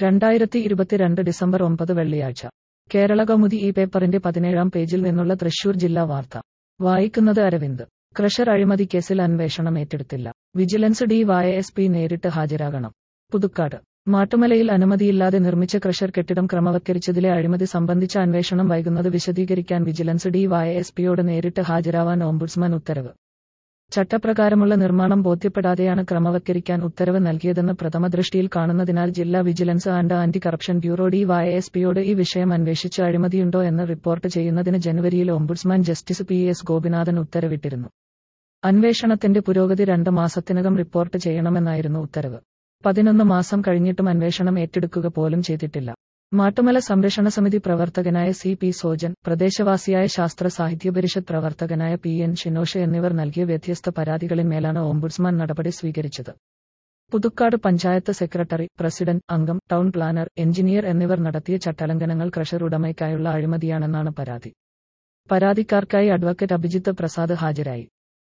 രണ്ടായിരത്തി ഇരുപത്തിരണ്ട് ഡിസംബർ ഒമ്പത് വെള്ളിയാഴ്ച കേരള കൗമുദി ഈ പേപ്പറിന്റെ പതിനേഴാം പേജിൽ നിന്നുള്ള തൃശൂർ ജില്ലാ വാർത്ത വായിക്കുന്നത് അരവിന്ദ് ക്രഷർ അഴിമതി കേസിൽ അന്വേഷണം ഏറ്റെടുത്തില്ല vigilance D Y S P നേരിട്ട് ഹാജരാകണം പുതുക്കാട് മാട്ടുമലയിൽ അനുമതിയില്ലാതെ നിർമ്മിച്ച ക്രഷർ കെട്ടിടം ക്രമവത്കരിച്ചതിലെ അഴിമതി സംബന്ധിച്ച അന്വേഷണം വൈകുന്നത് വിശദീകരിക്കാൻ വിജിലൻസ് ഡി വൈ എസ് പിയോട് നേരിട്ട് ഹാജരാവാൻ ഓംബുഡ്സ്മാൻ ഉത്തരവ് ചട്ടപ്രകാരമുള്ള നിർമ്മാണം ബോധ്യപ്പെടാതെയാണ് ക്രമവത്കരിക്കാൻ ഉത്തരവ് നൽകിയതെന്ന് പ്രഥമ ദൃഷ്ടിയിൽ കാണുന്നതിനാൽ ജില്ലാ vigilance and anti corruption bureau D Y S പിയോട് ഈ വിഷയം അന്വേഷിച്ച് അഴിമതിയുണ്ടോ എന്ന് റിപ്പോർട്ട് ചെയ്യുന്നതിന് ജനുവരിയിൽ ombudsman justice P S Gopinathan ഉത്തരവിട്ടിരുന്നു അന്വേഷണത്തിന്റെ പുരോഗതി രണ്ട് മാസത്തിനകം റിപ്പോർട്ട് ചെയ്യണമെന്നായിരുന്നു ഉത്തരവ് പതിനൊന്ന് മാസം കഴിഞ്ഞിട്ടും അന്വേഷണം ഏറ്റെടുക്കുക പോലും ചെയ്തിട്ടില്ല മാട്ടുമല സംരക്ഷണ സമിതി പ്രവർത്തകനായ സി പി സോജൻ പ്രദേശവാസിയായ ശാസ്ത്ര സാഹിത്യ പരിഷത്ത് പ്രവർത്തകനായ പി എൻ ഷിനോഷ് എന്നിവർ നൽകിയ വ്യത്യസ്ത പരാതികളിന്മേലാണ് ഓംബുഡ്സ്മാൻ നടപടി സ്വീകരിച്ചത് പുതുക്കാട് പഞ്ചായത്ത് സെക്രട്ടറി പ്രസിഡന്റ് അംഗം ടൗൺ പ്ലാനർ എഞ്ചിനീയർ എന്നിവർ നടത്തിയ ചട്ടലംഘനങ്ങൾ ക്രഷർ ഉടമയ്ക്കായുള്ള അഴിമതിയാണെന്നാണ് പരാതി പരാതിക്കാർക്കായി അഡ്വക്കേറ്റ് അഭിജിത്ത് പ്രസാദ് ഹാജരായി